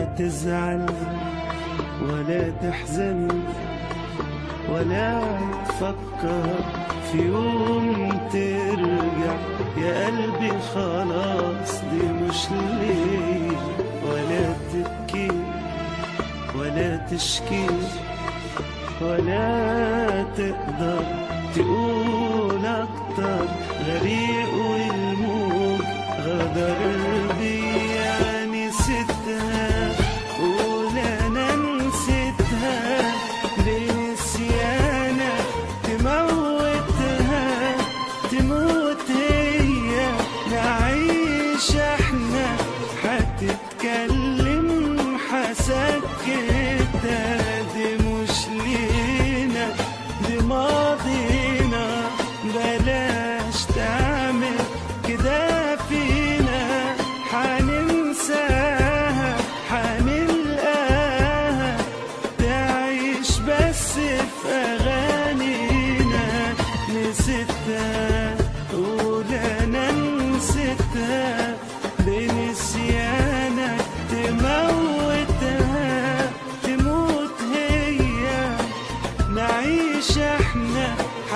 تزعل ولا تحزن ولا تفكر في يوم ترجع يا قلبي خلاص دي مش ليه ولا تبكي ولا تشكي ولا تقدر تقول اكتر غريق والموج غدر بيا نسيتها قول انا نسيتها بنسيانة تموتها تموت هي نعيش احنا هتتكلم حسكتها دي مش لينا دي ماضينا بلاش تعمل كده فينا حننساها حنلقاها تعيش بس في أغانينا نسيتها قول أنا نسيتها بنسيانك تموتها تموت هي نعيش احنا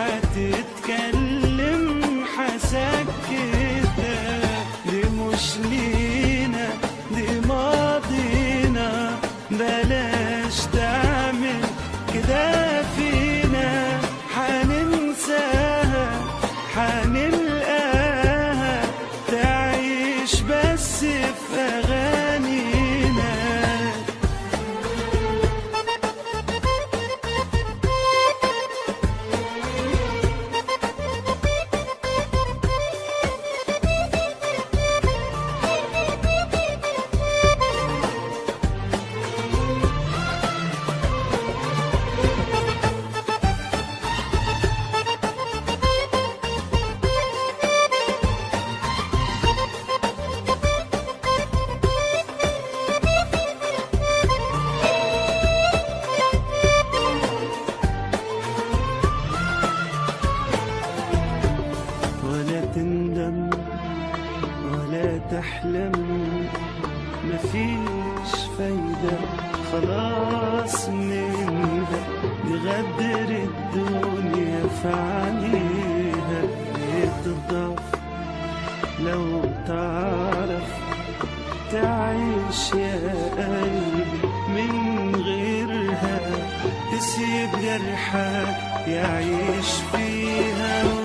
هتتكلم حسكتها دي مش لينا دي ماضينا بلاش تعمل كده فينا حننساها حنلقاها تعيش بس في أغانينا ولا تندم ولا تحلم مفيش فايدة خلاص منها نغدر الدنيا في عينيها تضعف لو تعرف تعيش يا قلبي من غيرها تسيب جرحك يعيش فيها